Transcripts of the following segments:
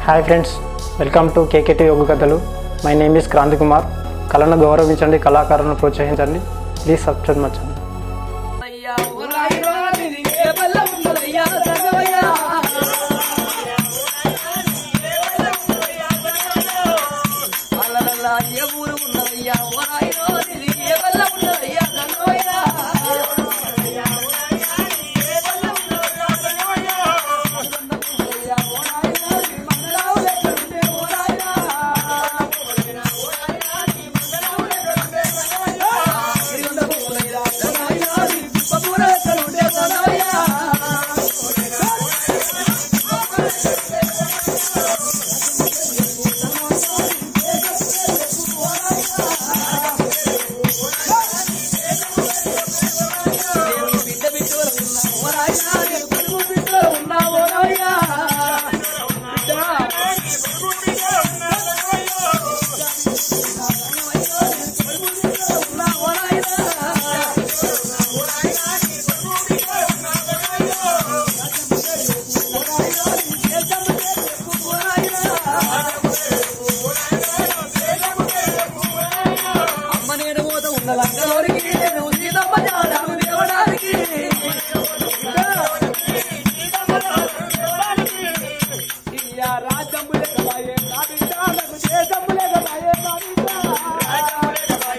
Hi friends welcome to KKT yoga కథలు my name is Kranthi Kumar కళను గౌరవించండి కళాకారులను ప్రోత్సహించండి ప్లీజ్ సబ్స్క్రైబ్ మచ్చండి అయ్యా ఓ రాయిరో నిది ఏ బల్ల ఉన్నదయ్యా సగవయ్యా అలలలా ఏ ఊరు ఉన్నదయ్యా ఓ రాయిరో నిది ఏ బల్ల ఉన్నదయ్యా సగవయ్యా అమ్మ నేను పోత ఉన్న లంకలోరికి నేను సీతమ్మ జాడాను దేవడానికి ఇయ్యా రాజమ్ములే కబాయే నాబిడ్డ నాకు దేశమ్ములే కబాయే నాబిడ్డ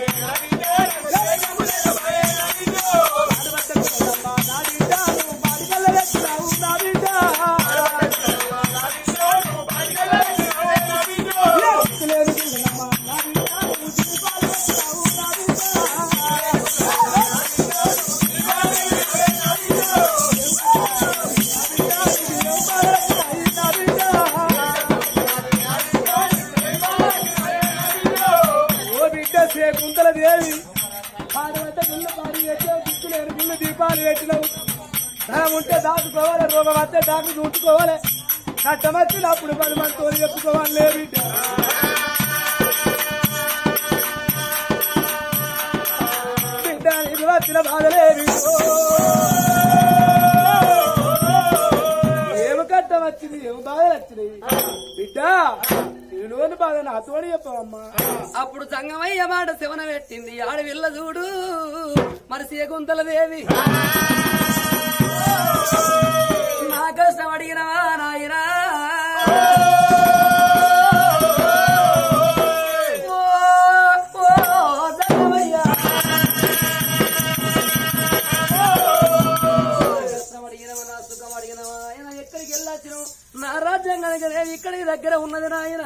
ఓ బిడ్డ కుంతల దేవి పాడవద్ద గుళ్ళు పాడి పెట్టావు దిక్కులేని గుళ్ళు దీపాలు పెట్టినావు ధనం ఉంటే దాచుకోవాలి రోగం వస్తే దాన్ని చూసుకోవాలి కట్టం వచ్చినప్పుడు పది మందితో చెప్పుకోవాలి లే బిడ్డ బిడ్డ ఇది వచ్చిన బాధలే బిడ్డో. ఏమి కట్టం వచ్చింది ఏమి బాధలు వచ్చినాయి బిడ్డ నేను బాధ నాతోని చెప్పవమ్మా అప్పుడు సంగమయ్య మాట శివన పెట్టింది ఆడవిల్ల చూడు మరి శకుంతల దేవి నా కష్టం అడిగినవా నాయనా ఓ, ఓ, సంగమయ్య. కష్టం అడిగినవా, నా సుఖం అడిగినవా? ఆయన ఎక్కడికి వెళ్ళొచ్చినావు నా రాజ్యాంగానికి దేవి ఇక్కడికి దగ్గర ఉన్నది నాయన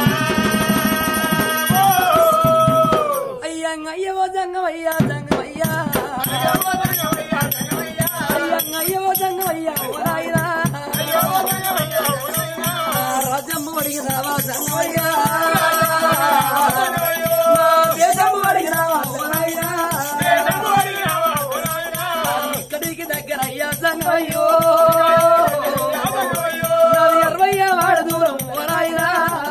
అయ్యంగ అయ్యవో జంగమయ్యా జంగమయ్యా అయ్యంగ అయ్యవో జంగమయ్యా ఓ నాయనా రాజమ్మ అడిగినావా జంగమయ్యా నా దేశమ్మ అడిగినావా ఓ నాయనా ఇక్కడికి దగ్గర అయ్యా జంగమయ్యో నాది ఇరవయ్యా వాడ దూరం ఓ నాయనా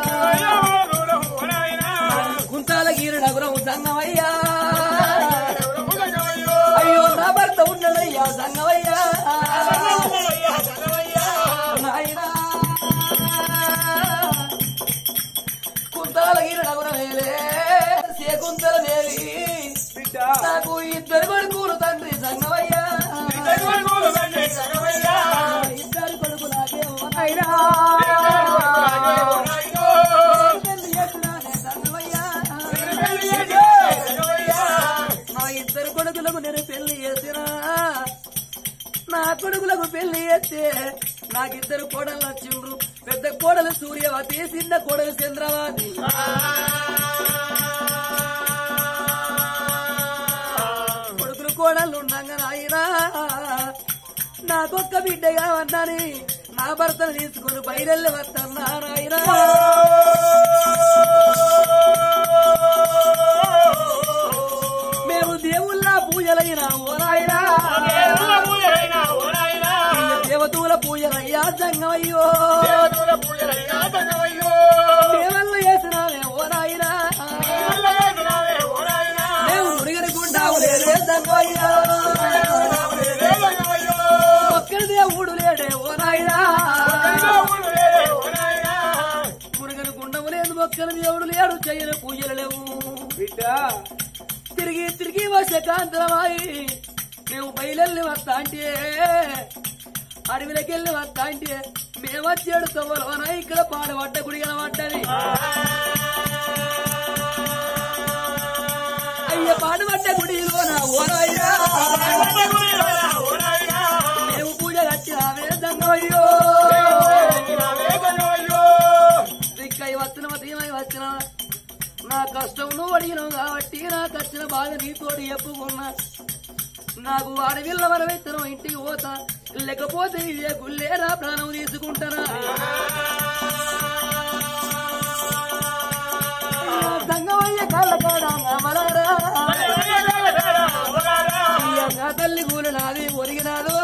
కుంటాల గీరు నగరం సంగమయ్యా అయ్యో నా భర్త ఉన్నదయ్యా సంగమయ్యా నాయనా కుంటాల గీరు నగరం వేలే శకుంతల దేవి నాకు ఇద్దరు కొడుకులు తండ్రి సంగమయ్యా ఇద్దరు కొడుకు నాకేమో నాయనా పెళ్లి చేసినానే సంగమయ్యా నా ఇద్దరు కొడుకులకు నేను పెళ్లి చేసినా నా కొడుకులకు పెళ్లి చేస్తే నాకిద్దరు కోడలు వచ్చిండ్రు పెద్ద కోడలు సూర్యవతి చిన్న కోడలు చంద్రవతి కొడుకులు కోడలు ఉండగా నాయనా నాకొక్క బిడ్డగా అన్నాని నా భర్తను తీసుకుని బయలుదేరి వస్తున్నా నాయనా మేము దేవుళ్ళ పూజలైనా ఓ నాయనా దేవతూల పూజలయ్యా జంగమయ్యో దేవల్ల చేసినావే ఓ నాయనా మేము మురిగని గుండావు లేదే జంగమయ్యా ఒక్కడి దేవుడు లేడే ఓ నాయనా ఒక్కల దేవుడు లేడు చెయ్యలు పూజలు లేవు బిడ్డ తిరిగి తిరిగి వర్షకాంతరమాయి మేము బయలెళ్ళి వస్తా అంటే అడవిలోకెళ్ళి వస్తా అంటే మేము వచ్చేడు తవ్వలవన ఇక్కడ పాడబడ్డ గుడి కనబడ్డది అయ్య పాడబడ్డ గుడిలో నా ఓరాయిరా మేము పూజ కట్టినావే దంగమయ్యో దిక్కై వచ్చిన తీమై వచ్చిన నా కష్టం నువ్వు అడిగినావు కాబట్టి నాకు వచ్చిన బాధ నీతోటి చెప్పుకున్నా నాకు అడవిల్ల వరవెత్తనం ఇంటికి పోతా లేకపోతే ఇదే గుళ్ళే నా ప్రాణం తీసుకుంటారా సంగమయ్య కళ్ళకాడ మలరా నా తల్లి కూల నాది ఒరిగినాదో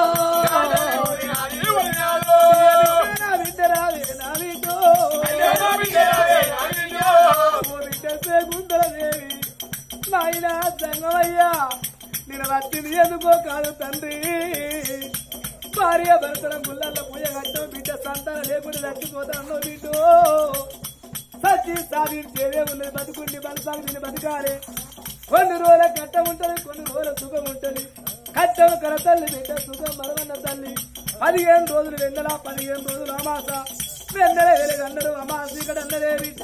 నా బిడ్డ రావే నా బిడ్డ ఓ బిడ్డ సేకుందల దేవి నాయన సంగమయ్యా నేను వచ్చింది ఎందుకో కాదు తండ్రి భార్య భర్తల ముళ్ళల్లో పూజ కట్టం బిడ్డ సంతానం లేకుండా చచ్చిపోతాను బిడ్డ సచ్చి సాధించేదే ఉన్నది బతుకుండి బలసాగు తిని బతకాలి కొన్ని రోజుల కట్టం ఉంటది కొన్ని రోజుల సుఖం ఉంటది కట్టం కర తల్లి బిడ్డ సుఖం మరవన్న తల్లి పదిహేను రోజులు వెన్నెల పదిహేను రోజులు అమాస వెన్నెల వెలుగన్నరు అమాస ఇక్కడ అన్నదే బిడ్డ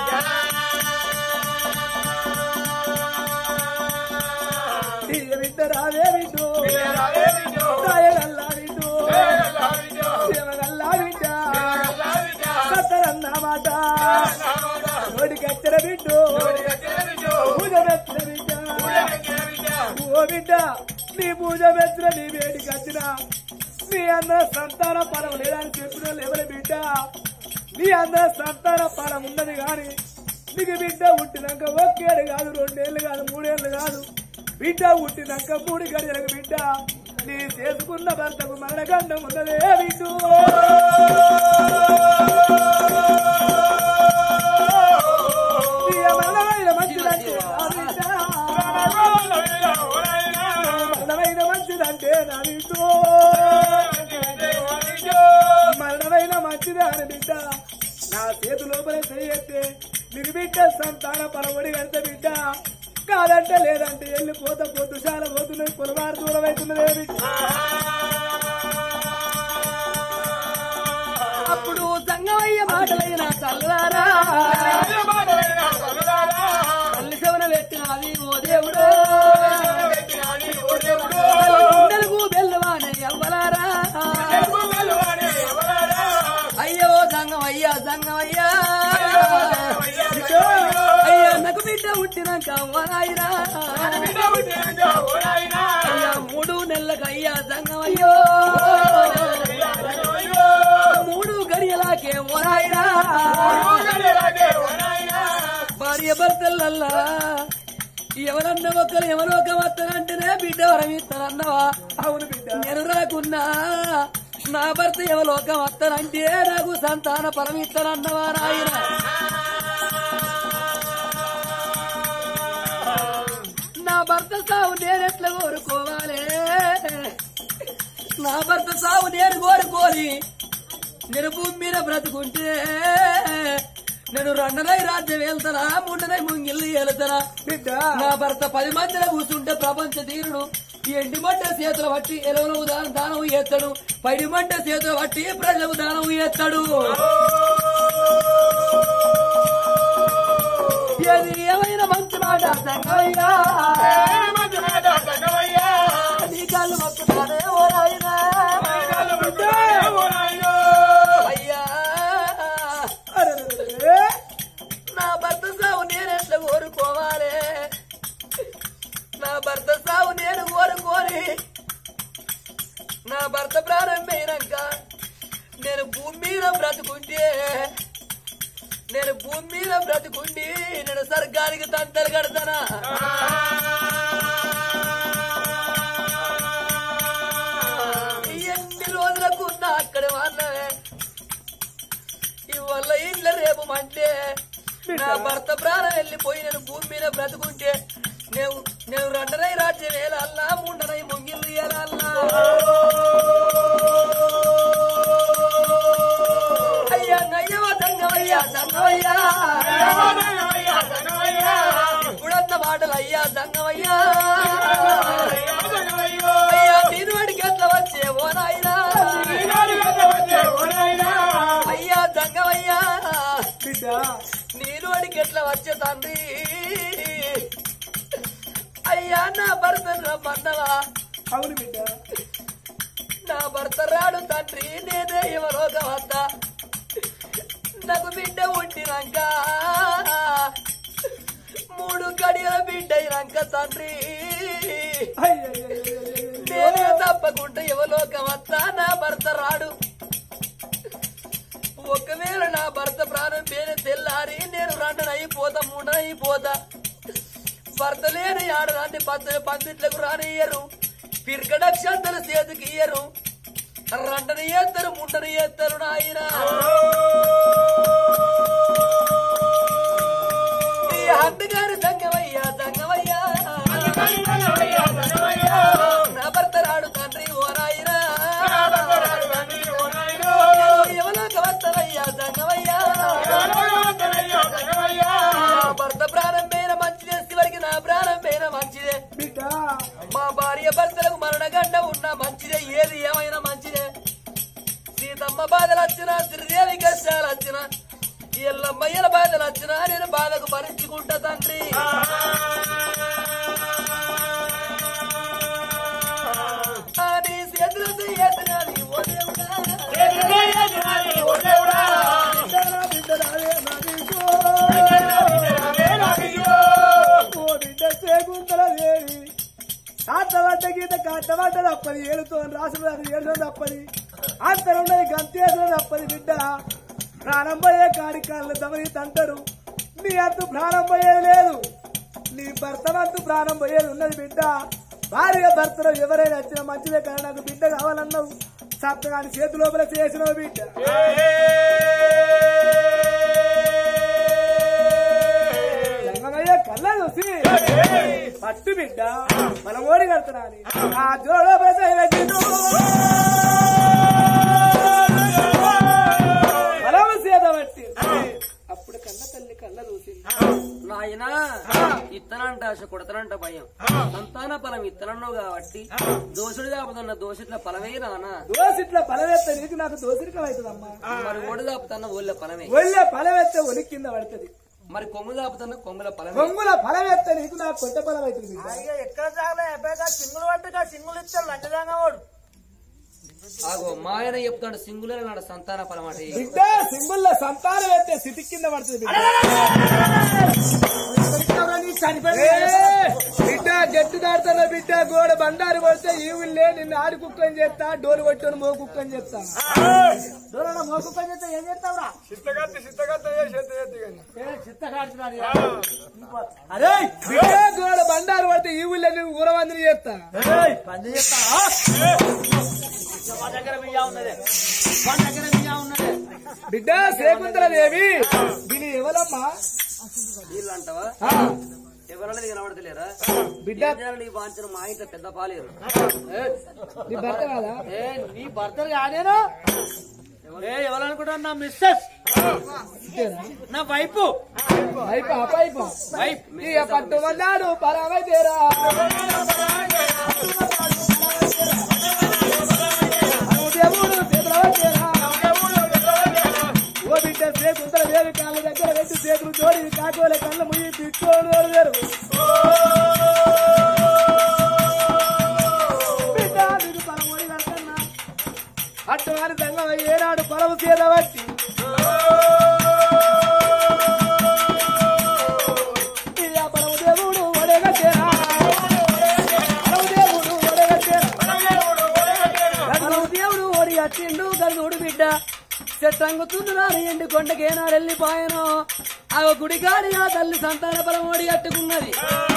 ఇక బిడ్డ రావే బిడ్డు రాయగల్లా బిడ్డు శివగల్లా బిడ్డ సత్తరన్న మాట నోటికచ్చర బిడ్డు పూజ మెచ్చిన బిడ్డ ఓ బిడ్డ నీ పూజ మెచ్చిన నీ వేడికి వచ్చిన నీ అన్న సంతాన ఫలం లేదని చెప్పిన ఎవరి బిడ్డ నీ అన్న సంతాన ఫలం ఉన్నది గాని నీకు బిడ్డ పుట్టినాక ఒకేడు కాదు రెండేళ్ళు కాదు మూడేళ్ళు కాదు బిడ్డ పుట్టినాక మూడు గడియలకు బిడ్డ నీ చేసుకున్న భర్తకు మరణగండం ఉన్నదే బిడ్డు నీ మరణమైన మంచిదంటే నా బిడ్డ మరణమైన మంచిదంటే నా బిడ్డు మరణమైన మంచిదే అని బిడ్డ నా చేతి లోపలే చెయ్యెత్తే నీకు బిడ్డ సంతాన పరవడి కడిత బిడ్డ కాదంటే లేదంటే వెళ్ళి పోత పొద్దు చాలా పోతున్నది పొలవారు దూరం అవుతున్నదే బిడ్డ అప్పుడు సంగమయ్య మాటలైన చల్లారా తల్లి శవన పెట్టినది ఓ దేవుడు గుండెలకు బెల్లవానే ఎవ్వలారా అయ్యో సంగమయ్యా సంగమయ్యా అయ్యా నాకు బిడ్డ పుట్టినాక అవ్వరాయిరా అయ్యా మూడు నెలలకు అయ్యా సంగమయ్యో మూడు గడియలాకే ఓరాయిరా భార్య భర్తలల్లా ఎవరన్న ఒకరు ఎవరో ఒక వస్తానంటేనే బిడ్డ వరం ఇస్తానన్నవా అవును బిడ్డ నేను రాకున్నా నా భర్త ఎవలోకం వస్తానంటే నాకు సంతాన పరం ఇస్తానన్నవా నాయన నా భర్త సావు నేనెట్లా కోరుకోవాలి నా భర్త సావు నేను కోరుకోని నేను భూమి మీద బ్రతుకుంటే నేను రెండనై రాజ్యం వెళ్తానా ముండనై ముంగిల్లు వెళ్తానా బిడ్డ నా భర్త పది మందిలో కూర్చుంటే ప్రపంచ తీరుడు ఈ ఎండి మంట చేతులు పట్టి ఎలవలకు దానం దానం చేస్తాడు పైడి మంట చేతులు పట్టి ప్రజలకు దానం చేస్తాడు ఏది ఏమైనా మంచి మాట సంగమయ్యా. నీ కాళ్ళు మొక్కుతానే ఓ నాయనా. అయ్యా అరెరెరెరె. నా భర్త సావు నేను ఎట్లా కోరుకోవాలి నా భర్త సావు నేను కోరుకోని నా భర్త ప్రారంభమైనాక నేను భూమి మీద బ్రతుకుంటే నేను భూమి మీద బ్రతుకుండి నేను స్వర్గానికి తంతలు కడతానా ఎన్ని రోజులకు నా అక్కడ వాళ్ళవే ఇవల్ల ఇళ్ళ రేపు మంటే నా భర్త ప్రాణం వెళ్ళిపోయి నేను భూమి మీద బ్రతుకుంటే నేను నేను రెండనై రాజ్యం వేలల్లా మూడనై ముంగిళ్ళు ఏలల్లా అయ్యా నయ్యవ తంగమయ్య అయ్యా సంగమయ్యా ఇప్పుడన్న మాటలు అయ్యా సంగమయ్యా అయ్యా నేను వాడికి ఎట్లా వచ్చే ఓ నాయనా అయ్యా సంగమయ్యా బిడ్డ నేను వాడికి ఎట్లా వచ్చే తండ్రి అయ్యా నా భర్త రమ్మన్నవా అవును బిడ్డ నా భర్త రాడు తండ్రి నేనే ఎవరోగ వద్ద నాకు బిడ్డ ఉండినాక మూడు గడియల బిడ్డ అయినాక తండ్రి అయ్యయ్యయ్యయ్యయ్య. నేనే తప్పకుండా ఎవలోక వద్ద నా భర్త రాడు ఒకవేళ నా భర్త ప్రాణం పేరు తెల్లారి నేను రెండనైపోతా మూడనైపోతా భర్త లేని ఆడదాన్ని పచ్చని పందిట్లకు రానియ్యరు పిరకడక్షంతలు చేతికి ఇయ్యరు రండని ఎత్తరు ముండని ఎత్తరు నాయన ఈ అందగారి దంగమయ్యా దంగమయ్యా నా భర్త రాడు తండ్రి ఓ నాయనా ఎవలోక వస్తారయ్యా దంగమయ్యా నా భర్త ప్రాణం పేర మంచిదే చివరికి నా ప్రాణం పేర మంచిదే బిడ్డ మా భార్య భర్తలకు మరణగండ ఉన్నా మంచిదే ఏది ఏమైనా మంచిదే సీతమ్మ బాధలు వచ్చినా శ్రీదేవి కష్టాలు వచ్చినా ఎల్లమ్మయ్యల బాధలు వచ్చినా నేను బాధకు భరించుకుంటా తండ్రి ఆ నీ చేతులు చేయతనాలి ఓ దేవుడా. బిడ్డరా బిడ్డరావే నాదిగో. ఓ బిడ్డ సేకుంతల దేవి కాటబడ్డ గీత కాటబడ్డ తప్పది ఏడుతో రాసిన ఏడుతో తప్పది అంతరున్నది గంతేసిన తప్పది బిడ్డ ప్రాణం పోయే కాడి కాళ్ళు దమని తంటారు నీ అంతు ప్రాణం పోయేది లేదు నీ భర్త అంతు ప్రాణం పోయేది ఉన్నది బిడ్డ భార్య భర్తలో ఎవరైనా వచ్చినా మంచిదే కానీ నాకు బిడ్డ కావాలన్నావు సప్తగాని చేతి లోపల చేసినావు బిడ్డ రంగమయ్య కళ్ళ చూసి పట్టు బిడ్డ మనం ఓడి కడుతున్నాని ఆ జోడో బలము సేద బట్టి అప్పుడు కన్న తల్లి కళ్ళ చూసి నాయనా ఇత్తనంట ఆశ కొడతనంట భయం సంతాన ఫలం ఇత్తనన్నావు కాబట్టి దోషుడు కాపుతున్న దోషుట్ల ఫలమే నానా దోసిట్ల బలవెత్త నీకు నాకు దోసిరికం అవుతుందమ్మా మరి ఓడి కాపుతున్న ఊళ్ళ ఫలమే ఒళ్ళే బలవెత్త ఒలి కింద పడుతుంది మరి కొమ్ము కాపుతున్న కొమ్ముల ఫలమే కొంగుల బలవెత్త నీకు నాకు కొట్ట బలం అవుతుంది బిడ్డ. ఇక ఎక్కడ సాగలే ఎప్పటికా సింగులు పట్టుగా సింగులు ఇచ్చారు లంచదాగా వాడు ఆగో మాయన చెప్తాడు సింగులర్ నాడు సంతాన ఫలం అంటే బిడ్డ సింగుల్ల సంతానం ఎత్తే స్థితి కింద పడుతుంది బిడ్డ ఏ, బిడ్డ గట్టి దాడుతున్న బిడ్డ గోడ బండారు పడితే ఈ ఊళ్ళే నిన్ను ఆడి కుక్కని చేస్తా డోలు కొట్టుని మో కుక్కని చేస్తా దూరంలో మోకు పని చేస్తే ఏం చేస్తావురా అరే బిడ్డ గోడ బండారు పడితే ఈ ఊళ్ళే నువ్వు ఊరవందిని చేస్తా పని చేస్తా మా దగ్గర బియ్యా ఉన్నదే మా దగ్గర బియ్యా ఉన్నదే బిడ్డ శేకుంతల దేవి దీని ఎవరమ్మా వీళ్ళు అంటావా ఆ, ఎవరన్నా కనబడతలేరా బిడ్డ ఏం చేయాలి నీ వాంచిన మా ఇంట్లో పెద్ద పాలేరు నీ భర్త కాదా ఏ నీ భర్తలు కాదేనా ఏ ఎవరనుకుంటా నా మిస్సెస్ నా వైపు అయిపో అపైపో వైఫ్ ఇక పట్టుమన్నాడు పరామై తేరా దేవుడు చేతులవచ్చేరా. ఓ బిడ్డ సేకుంతల దేవి కాళ్ళ దగ్గర పెట్టి చేతులు జోడి కాకోలే కళ్ళ ముయ్యి తిట్టోడు వేరు బిడ్డ నీకు పరమోడి కడతన్నా అట్టు వారి దంగ ఏనాడు పరము చేదవట్టి ఇయ్య పరము దేవుడు ఒడగట్టేరా పరము దేవుడు ఒడగట్టేరా కన్ను దేవుడు ఓడి వచ్చిండు కన్నుడు బిడ్డ చెట్టంగుతున్నాడు ఎండి కొండకేనాడు వెళ్ళిపోయాను ఆ గుడికాడి ఆ తల్లి సంతాన ఫలం ఓడి కట్టుకున్నది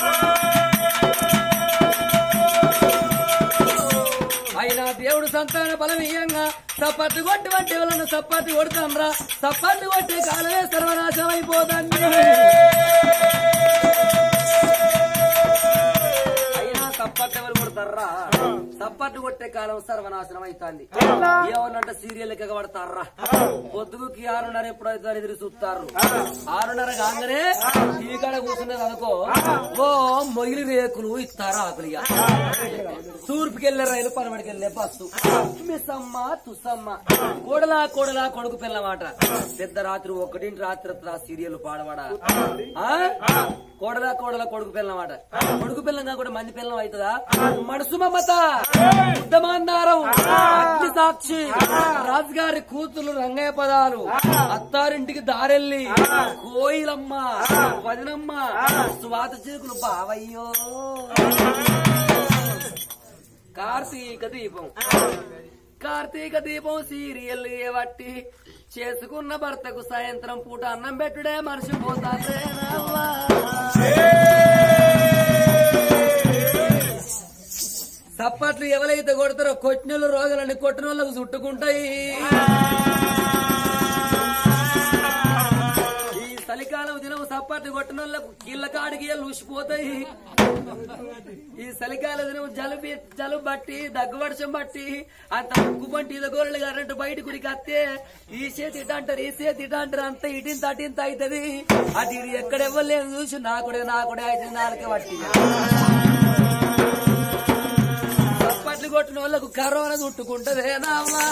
అయినా దేవుడు సంతాన ఫలం ఇయ్యంగా సప్పట్టు కొట్టి వంటి వాళ్ళను సప్పట్టు కొడతాంరా సప్పట్టు కొట్టి కాలమే సర్వనాశనం అయిపోతుంది అయినా సప్పట్టు ఎవరు కొడతారా సప్ప సప్పట్లు కొట్టే కాలం సర్వనాశనం అవుతుంది ఏమన్నంటే సీరియల్ ఎక్కబడతారా పొద్దుగుకి ఆరున్నర ఎప్పుడైతే ఎదురు చూస్తారు ఆరున్నర కాగానే టీవీ కాడ కూర్చున్నది అనుకో ఓ మొగిలి రేకులు ఇస్తారా ఆకులు ఇక తూర్పుకి వెళ్ళే రైలు పనబడికి వెళ్ళే బస్సు మిస్సమ్మ తుసమ్మ కోడలా కోడలా కొడుకు పిల్లమాట పెద్ద రాత్రి ఒకటింటి రాత్రి ఆ సీరియల్ పాడవాడా ఆ? కోడలా కోడలా కొడుకు పిల్లమాట కొడుకు పిల్లంగా కూడా మంది పిల్లం అవుతుందా మనసు మమత ఉద్దమాందారం అగ్ని సాక్షి రాజుగారి కూతురు రంగయ్య పదాలు అత్తారింటికి దారెల్లి కోయిలమ్మ వదినమ్మ స్వాత చిరుకులు బావయ్యో కార్తీక దీపం కార్తీక దీపం సీరియల్ బట్టి చేసుకున్న భర్తకు సాయంత్రం పూట అన్నం పెట్టుడే మర్చిపోతారే రావా. చప్పట్లు ఎవరైతే కొడతారో కొట్టినోళ్ళు రోజులని కొట్టినోళ్ళకు చుట్టుకుంటాయి ఈ చలికాలం దినం చప్పట్లు కొట్టినోళ్ళకు కీళ్ళ కాడికి లూసిపోతాయి ఈ చలికాల దినం జలుబి జలుబు బట్టి దగ్గు వర్షం బట్టి అంత ముక్కు పంటి ఇదగోళ్ళు గారంటూ బయట గుడికి వస్తే ఈ చేతి ఇట అంటారు ఈ చేతి ఇట అంటారు అంత ఇటింత అటింత అవుతుంది అది ఇది ఎక్కడ ఇవ్వలేదు చూసి నా కూడా నా కూడా అయితే నాలుగే పట్టి చప్పట్లు కొట్టిన వాళ్ళకు కరోనా చుట్టుకుంటదే నామా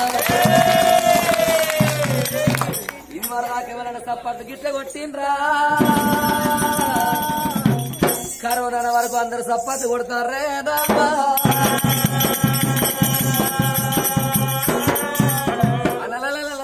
ఇది మరి నాకెవరైనా చప్పట్లు గిట్ల కొట్టిండ్రా కరోనా వరకు అందరు చప్పట్లు కొడతారే నామా అలలలలల.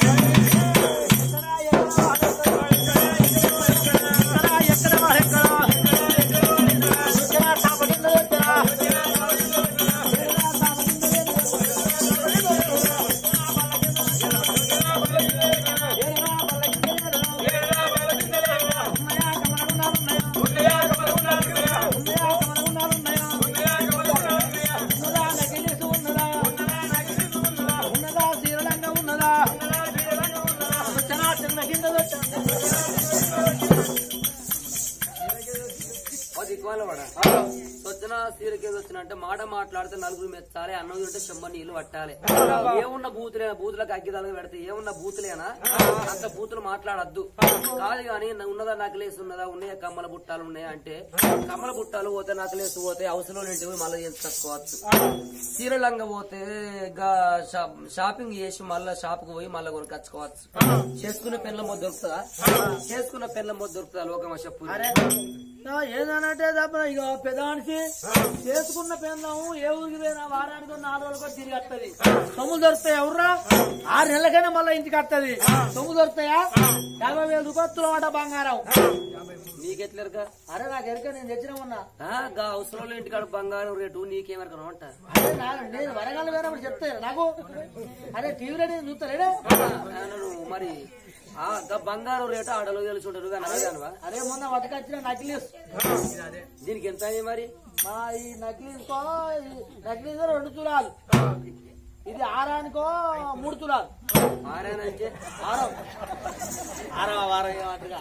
అది కోలవాడ వచ్చిన సీరకేది వచ్చిన అంటే మాట మాట్లాడితే నలుగురు మెచ్చాలి అన్నం తింటే చెమ్మ నీళ్లు పట్టాలి ఏమున్న బూతులేనా బూతులకు అగ్గిదాలుగా పెడితే ఏమున్న బూతులేనా అంత బూతులు మాట్లాడద్దు కాదు గాని నా- ఉన్నదా నకలేసి ఉన్నదా ఉన్నాయా కమ్మల బుట్టాలు ఉన్నాయా అంటే కమ్మల బుట్టాలు పోతే నకలేసి పోతే అవసరం ఇంటికి పోయి మళ్ళీ చేసుకోవచ్చు చీరలంగా పోతే గా షాప్- షాపింగ్ చేసి మళ్ళా షాప్ కు పోయి మళ్ళీ కొనుకొచ్చుకోవచ్చు చేసుకున్న పెళ్ళ మొద్దు దొరుకుతుందా చేసుకున్న పెళ్ళ మొద్దు దొరుకుతుందా లోకమా చెప్పు ఏదనంటే తప్ప ఇక పెద్ద మనిషి చేసుకున్న పెందాము ఏ ఊరికి పోయినా వారానికి నాలుగు రోజులకు తిరిగి వస్తుంది సొమ్ము దొరుకుతాయి ఎవర్రా ఆరు నెలలకైనా మళ్ళీ ఇంటికి వస్తుంది సొమ్ము దొరుకుతాయా యాభై వేల రూపాయలు మాట బంగారం నీకెట్లేరుగా అరే నాకు ఎరుక నేను తెచ్చిన ఉన్నా ఆ, గా అవసరంలో ఇంటికాడ బంగారం రేటు నీకేమరకను అంట అదే నా- నేను వరగాలి వేరే చెప్తే నాకు అదే టీవీ రెడీ చూస్తారేడే అన్నాడు, మరి ఆ గా బంగారం రేటు ఆడలో తెలిసి ఉంటారు కానీ అడగానువా అరే మొన్న వటకొచ్చిన నకిలీస్ దీనికి ఎంత అయింది మరి మా ఈ నకిలీస్ కో ఈ నకిలీస్ రెండు తులాలు ఇది ఆరానికో మూడు తులాలు ఆరేనంటే ఆరం ఆరం వారం ఏమంటారు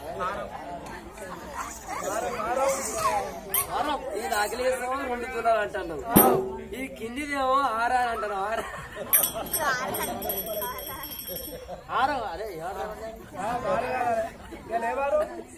ఆరం ఈ నకిలేసేమో రెండు తులాలు అంటాను ఈ కిందిదేమో ఆరా అని అంటాను ఆరా ఆరం అరే ఆరం లేవారు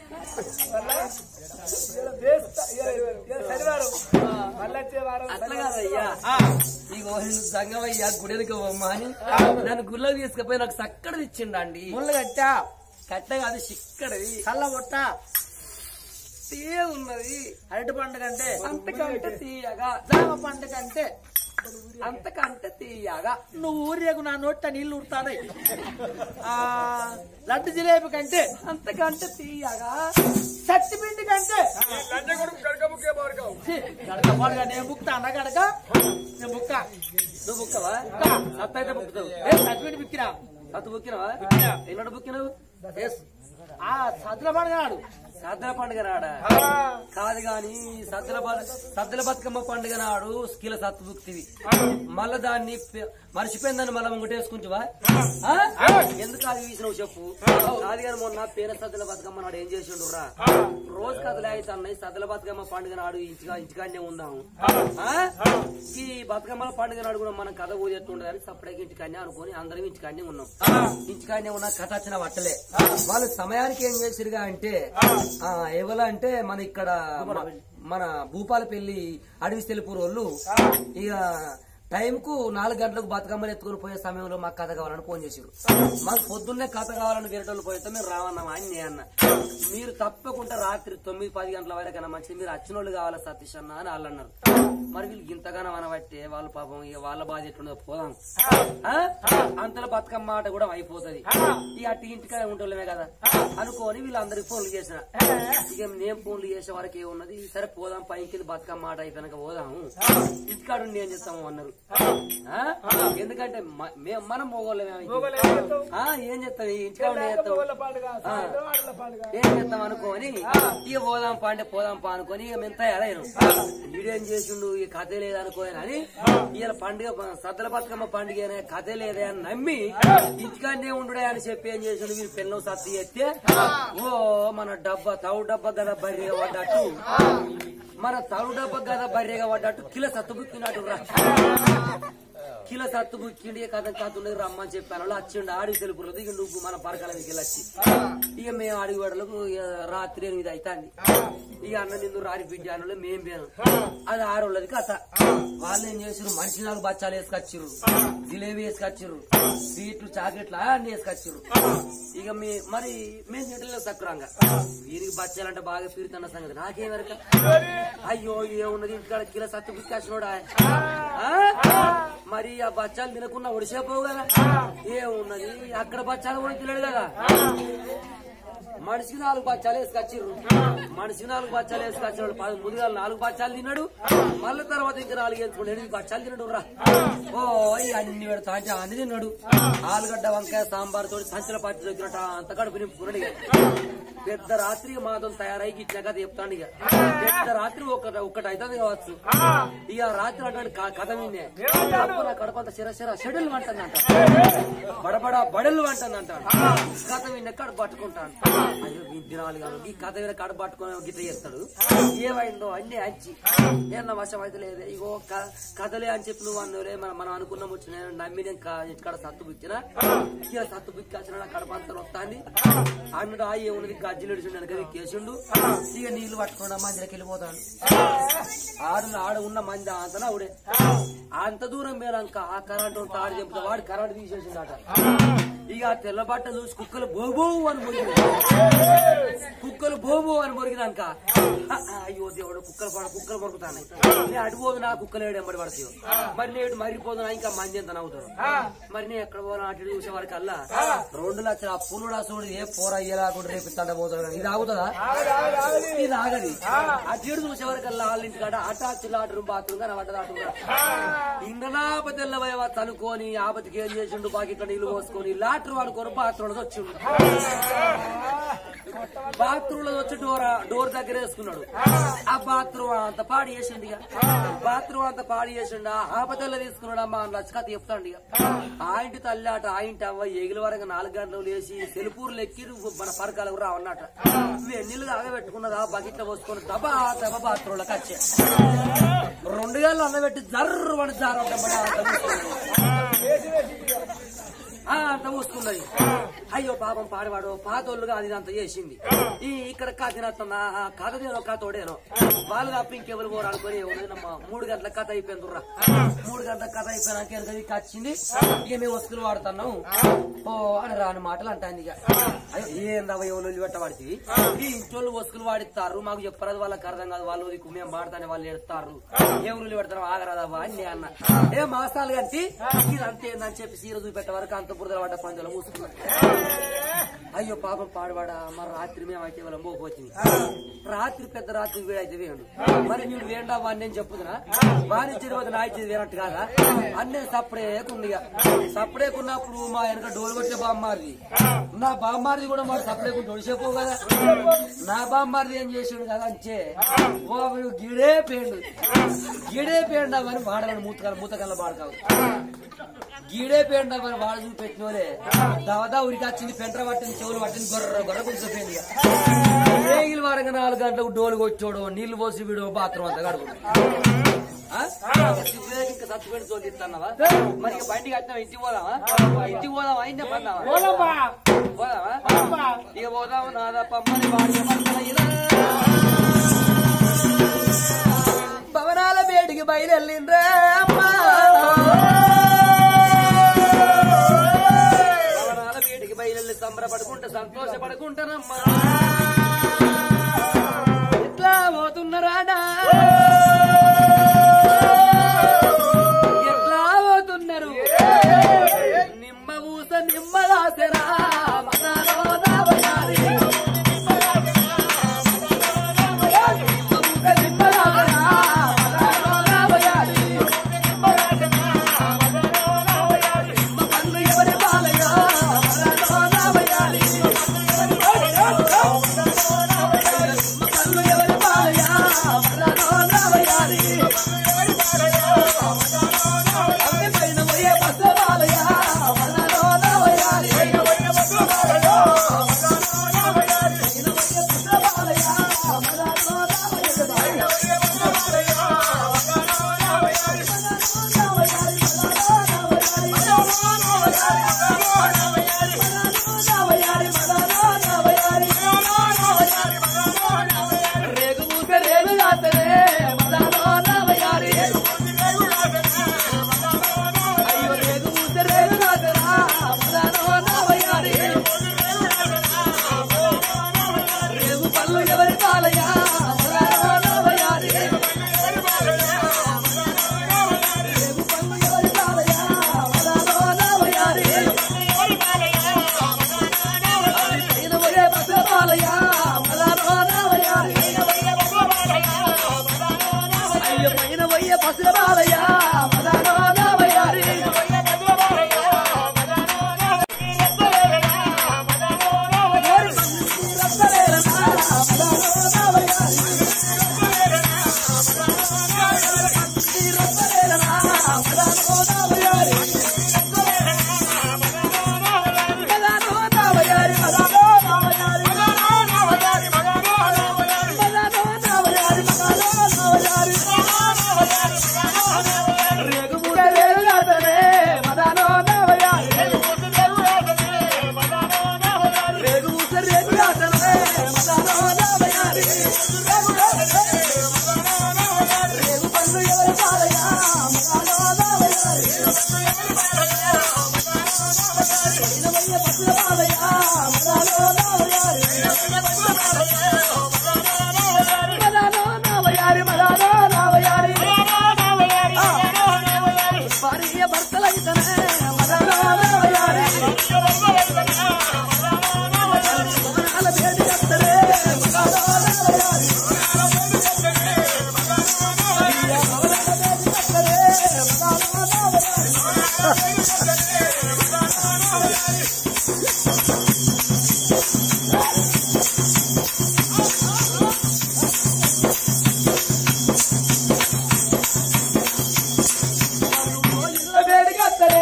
శనివారం మళ్ళీ వచ్చే వారం అట్లా కాదయ్యా ఇగో సంగమయ్యా గుడికి పోమ్మని నన్ను గుళ్ళో తీసుకుపోయి నాకు సక్కడది ఇచ్చిండండి ముళ్ళు కట్టా కట్ట కాదు చిక్కడది కళ్ళ బొట్ట తీయ ఉన్నది అరటి పండు కంటే అంతకంటే తీయగా జామ పండు కంటే అంతకంటే తీయగా నువ్వు ఊరేగు నా నోట నీళ్లు ఉడతాయి ఆ లడ్డు జిలేబి కంటే అంతకంటే తీయగా సత్తిపిండి కంటే ఛీ, గడక పాడుగా నేను బుక్తా అన్న గడక నేను బుక్క నువ్వు బుక్కవా అత్త అయితే బుక్కుతావు ఏ సత్తిపిండి బిక్కిరా అత్త బుక్కినవా ఎన్నడు బుక్కినవు ఎస్ ఆ సద్దుల పడగాడు సద్దల పండుగ నాడా కాదు గాని సద్దల బ- సద్దల బతుకమ్మ పండుగ నాడు కిల సత్తు బుక్తివి మళ్ళా దాన్ని పె- మర్చిపోయిందని మళ్ళా ముంగటేసుకుంటావా ఆ? ఎందుకు అది తీసినావు చెప్పు కాదు కానీ మొన్న పేర సద్దల బతుకమ్మ నాడు ఏం చేసిండు రా రోజు కథలే అయితే అన్నాయి సద్దల బతుకమ్మ పండుగ నాడు ఇంచుగా ఇంచుగానే ఉందాము ఆ? ఈ బతుకమ్మల పండుగ నాడు కూడా మనం కథ ఊదేట్టుండదు అని సపరేట్ ఇంటికాన్నే అనుకొని అందరం ఇంటికాన్నే ఉన్నాం ఇంటికాన్నే ఉన్న కథ వచ్చిన వట్టలే వాళ్ళు సమయానికి ఏం చేసిరుగా అంటే ఆ, ఎవరు అంటే మన ఇక్కడ మ- మన భూపాలపల్లి అడవి తెలుపూరు వాళ్ళు ఇక టైం కు నాలుగు గంటలకు బతుకమ్మలు ఎత్తుకుని పోయే సమయంలో మాకు కథ కావాలని ఫోన్ చేసారు మాకు పొద్దున్నే కథ కావాలని వేరేటోళ్ళు పోయితే మేము రావన్నాం అని నేను అన్న మీరు తప్పకుండా రాత్రి తొమ్మిది పది గంటల వరకైనా మంచిది మీరు వచ్చిన వాళ్ళు కావాలా సతీష్ అన్న అని వాళ్ళు అన్నారు మరి వీళ్ళు ఇంతగానో అనబట్టే వాళ్ళ పాపం ఇక వాళ్ళ బాధ ఎట్లుండదో పోదాం ఆ? అంతలో బతుకమ్మ ఆట కూడా అయిపోతుంది ఈ అట్టి ఇంటికాడ ఉంటోళ్ళమే కదా అనుకోని వీళ్ళందరికి ఫోన్లు చేసిన ఇక నేను ఫోన్లు చేసే వరకు ఏమున్నది సరే పోదాం పైకి బతుకమ్మ ఆట అయిపోయినాక పోదాము ఇంటికాడ ఉండి ఏం చేస్తాము అన్నారు ఆ? ఎందుకంటే మ- మే- మనం పోగోళ్ళమే ఆ, ఏం చేస్తాం ఈ ఇంటికాడ ఉండి ఏం చేస్తాం పండుగ సాయంత్రం ఆటల పండుగ ఏం చేద్దాం అనుకోని ఇక పోదాం పా అంటే పోదాం పా అనుకొని ఇక మేము తయారయ్యాను వీడేం చేసిండు ఈ కథ లేదనుకోని అని ఇవాళ పండుగ సద్దల బతుకమ్మ పండుగ అనే కథ లేదే అని నమ్మి ఇంటికాడనే ఉండుడే అని చెప్పి ఏం చేసిండు వీళ్ళు పిల్లలు సత్తి ఎత్తే ఓ మన డబ్బా తవు డబ్బా గద బర్రెగా పడ్డట్టు మన తవు డబ్బా గద బర్రెగా పడ్డట్టు కిలో సత్తు బుక్కినట్టు రా కిలో సత్తు బుక్కిండి కథ కథ ఉన్నది రమ్మని చెప్పాను వాళ్ళు వచ్చిండు ఆడికి తెలుపులేదు ఇక నువ్వు మన పరకాల దగ్గర వచ్చి ఇక మేము అడిగి పడలకు రాత్రి ఎనిమిది అవుతుంది ఇక అన్న నిన్ను రాని బిడ్డ అన్నలో మేం పోయాను అది ఆరోళ్ళది కథ వాళ్ళు ఏం చేసారు మనిషి నాలుగు బచ్చాలు వేసుకొచ్చిర్రు జిలేబీ వేసుకొచ్చిర్రు స్వీట్లు చాక్లెట్లు అన్ని వేసుకొచ్చిర్రు ఇక మీ మరి మేము తింటలేదు సక్రంగా వీరికి బచ్చాలంటే బాగా పీరుతున్న సంగతి నాకేం వరక అయ్యో ఏమున్నది ఇంటికాడ కిలో సత్తు పిచ్చేసినోడా మరి ఆ బచ్చాలు తినకుండా ఒడిసేపోవు కదా ఏమున్నది అక్కడ బచ్చాలు కూడా తినడు కదా మనిషికి నాలుగు బచ్చాలు వేసుకొచ్చిర్రు మనిషికి నాలుగు బచ్చాలు వేసుకొచ్చినాడు పది ముందుగా నాలుగు బచ్చాలు తిన్నాడు మళ్ళీ తర్వాత ఇంకా నాలుగు వేసుకున్నాడు ఎనిమిది బచ్చాలు తిన్నాడు రా ఓ ఈ అన్ని పెడతా అంటే అన్ని తిన్నాడు ఆలుగడ్డ వంకాయ సాంబార్ తోటి సంచల పచ్చి దగ్గర అంత కడుపు నింపుకున్నాడు ఇక పెద్ద రాత్రి మాతో తయారై ఇచ్చిన కథ చెప్తాను ఇక పెద్ద రాత్రి ఒక ఒకటి అవుతుంది కావచ్చు ఇక రాత్రి అంటే కథ విన్నే అప్పుడు నా కడుపు అంత చిర చిర షెడ్యూల్ అంటుందంట బడబడ బడలు అంటుందంట కథ విన్న కడుపు పట్టుకుంటాను అయ్యో ఈ దినాలు కాదు ఈ కథ విన్న కడుపు పట్టుకుని గిట్ల చేస్తాడు ఏమైందో అన్ని అంచి ఏమన్నా వశం అయితే లేదు ఇగో క- కథలే అని చెప్పి నువ్వు అన్నోలే మనం మనం అనుకున్నాం వచ్చిన నమ్మి నేను క- ఇక్కడ సత్తు బుక్కినా ఇక సత్తు బుక్కి వచ్చిన నా కడుపు అంతా వస్తాంది అన్నడు ఆ ఏమున్నది గజ్జలు ఇడిచిండు కదా కేసుండు ఇక నీళ్లు పట్టుకుండా మందికి వెళ్ళిపోతాడు ఆడు ఆడ ఉన్న మంది అంత ఆవిడే అంత దూరం మేరాక ఆ కరెంటు తాడు చెప్తే వాడు కరెంటు తీసేసిందట ఇక ఆ తెల్ల బట్ట చూసి కుక్కలు బోబో అని మురిగింది కుక్కలు బోబో అని మురిగినాక ఆ, ఆ, అయ్యో దేవుడు కుక్కలు పడ కుక్కలు మొరుకుతాను నేను అడిపోదు నా కుక్కలు ఏడు ఎంబడి పడతాయి మరి నేడు మరిపోదునా ఇంకా మంది ఎంత నవ్వుతారు మరి నేను ఎక్కడ పోనా అటు ఇటు చూసే వారికి అల్లా రెండు లక్షల అప్పులు చూడు ఏ పోర అయ్యేలాకుండా రేపు తండ పోతాడు ఇది ఆగుతుందా ఇది ఆగది అటు ఇటు చూసే వరకు అల్లా వాళ్ళ ఇంటికాడ అటాచ్ లాటరు బాత్రూమ్ కానీ పడ్డది అటు ఇంగనాప తెల్లవయవ తనుకొని ఆపతికి ఏం చేసిండు బాకి నీళ్లు పోసుకొని లాటరు అనుకొని బాత్రూమ్ వచ్చిండు బాత్రూమ్ లో వచ్చి డోర్ డోర్ దగ్గర వేసుకున్నాడు ఆ బాత్రూమ్ అంత పాడి చేసిండు ఇక బాత్రూమ్ అంత పాడి చేసిండు ఆ ఆపతల్ల తీసుకున్నాడు అమ్మా అని లచ్చకథ చెప్తాండు ఇక ఆ ఇంటి తల్లి అట ఆ ఇంటి అవ్వ ఎగిలి వరకు నాలుగు గంటలు లేచి సెలుపూరు లెక్కి మన పరకాలకు రా అన్నట నువ్వు ఎన్నిళ్ళు ఆగబెట్టుకున్నదా బకెట్ పోసుకొని దబా దబా బాత్రూమ్ లోకి వచ్చే రెండు గంటలు అన్నబెట్టి జర్రు పడి జారడం ఆ అంత మూసుకున్నది అయ్యో పాపం పాడవాడు పాతోళ్ళుగా అది అంత చేసింది ఈ ఇక్కడ కాకినత్తన్నా కథదేనో కథోడేనో వాళ్ళు తప్ప ఇంకెవరు పోరు అనుకుని ఉన్నదమ్మా మూడు గంటల కథ అయిపోయింది రా మూడు గంటల కథ అయిపోయినాక వెనక వచ్చింది ఇక మేము వస్తువులు వాడుతున్నాం ఓ అని రాని మాటలు అంటాను ఇక అయ్యో ఏం రవ ఎవరు పెట్టబడితే ఈ ఇంట్లో వస్తువులు వాడిస్తారు మాకు చెప్పరాదు వాళ్ళకి అర్థం కాదు వాళ్ళు దిక్కు మేము వాడతానే వాళ్ళు ఎడతారు ఏ ఊళ్ళు పెడతారు ఆగరాదవ్వా అని నేను అన్న ఏ మాసాలు కంటి ఇది అంతే ఏందని చెప్పి సీర చూపెట్టే వరకు అంత బురదల పడ్డ పంజలు మూసుకున్నాడు అయ్యో పాపం పాడవాడా మరి రాత్రి మేము అయితే వాళ్ళం పోపోతుంది రాత్రి పెద్ద రాత్రి వీడైతే వేయండు మరి వీడు వేండా వాడిని నేను చెప్పుదునా వాని తిరుపతి నా ఇచ్చేది వేరట్టు కాదా అన్నీ సప్పుడేకుందిగా సప్పుడేకున్నప్పుడు మా వెనక డోలు కొట్టే బామ్మారిది నా బామ్మారిది కూడా మరి సప్పుడేకుంటే ఒడిసేపో కదా నా బామ్మారిది ఏం చేసిండు కదా అంచే ఓ వీడు గిడే పేండు గిడే పేండా అని వాడమని మూతకాల మూతకాల వాడకావు గీడే పేండ మరి వాడు చూసి పెట్టినోలే దాదా ఉరికి వచ్చింది పెంట్ర పట్టింది చెవులు పట్టింది గొర్ర గొర్ర కూర్చోపోయింది రేగిలి వారంగా నాలుగు గంటలకు డోలు కొచ్చోడు నీళ్లు పోసి వీడు బాత్రూమ్ అంతా గడుపు ఇంకా చచ్చిపోయిన చోటు ఇస్తున్నావా మరి ఇక బయటికి వచ్చినావా ఇంటికి పోదామా ఇంటికి పోదామా అయినా పన్నావా పోదామా ఇక పోదాము నాదా పమ్మని వాడి భవనాల వేడికి బయలుదేరిండ్రే అమ్మా భవనాల వేడికి బయలుదేరి సంబరపడుకుంటా సంతోషపడుకుంటానమ్మా ఎట్లా పోతున్నారాడా ఎట్లా పోతున్నారు నిమ్మ ఊస నిమ్మ దాసరా మనాలో దావయారి. నిమ్మ ఊస నిమ్మ దాసరా మనాలో దావయారి. నిమ్మ పండ్లు ఎవరి పాలయో మనాలో దావయారి. నిమ్మ పండ్లు ఎవరి పాలయో మనాలో దావయారి. అన్ని పైన పోయే బసవాలయ, మనాలో దావయారి. పైన పోయే బసవాలయ, మనాలో దావయారి. రేగు మూస రేగు దాసరే, మనాలో దావయారి. అయ్యో రేగు మూస రేగు దాసరా, మనాలో దావయారి. రేగు పళ్ళు ఎవరి పాలయా మనాలో దావయారి. రేగు పళ్ళు ఎవరి పాలయా మనాలో దావయారి. పైన పోయే బసవాలయ, మనాలో దావయారి. అయ్యో పైన పోయే బసవాలయ, మనాలో దావయారి. భార్య భర్తలైతనే మదనో నవయారి. మదనాల వేడి చేస్తరే మదనో నవయారి. భార్య భవనాల వేడి చేస్తరే మదనో నవయారి. వేడి చేస్తరే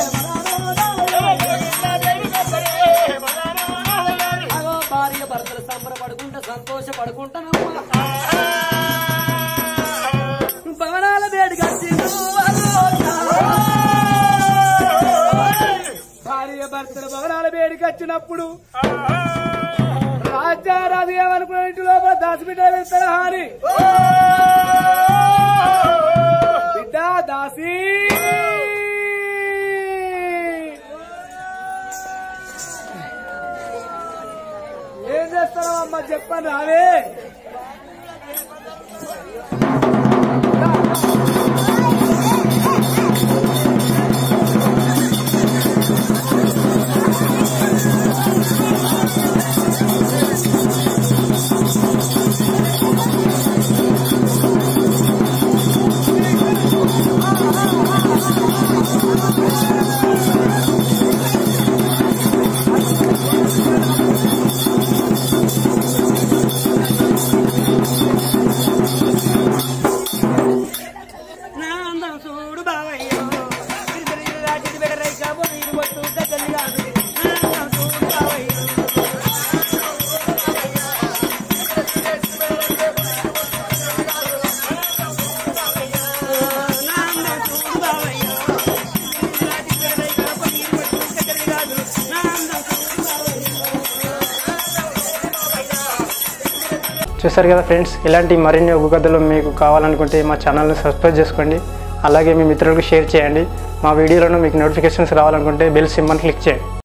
మదనో నవయారి. అగో భార్య భర్తలు సంబరపడుకుంటా సంతోషపడుకుంటానమ్మా భవనాల వేడి కట్టిండు భార్య భర్తల భవనాల వేడికి వచ్చినప్పుడు రాజ్యారాజు ఏమనుకున్న ఇంటి లోపల దాసిబిడ్డ వెళ్తారా హాని బిడ్డ దాసి ఏం చేస్తారో అమ్మ చెప్పండి రావే ఆ చూసారు కదా ఫ్రెండ్స్ ఇలాంటి మరిన్ని ఒగ్గు కథలు మీకు కావాలనుకుంటే మా ఛానల్ని సబ్స్క్రైబ్ చేసుకోండి అలాగే మీ మిత్రులకు షేర్ చేయండి మా వీడియోలను మీకు నోటిఫికేషన్స్ రావాలనుకుంటే బెల్ సింబల్ క్లిక్ చేయండి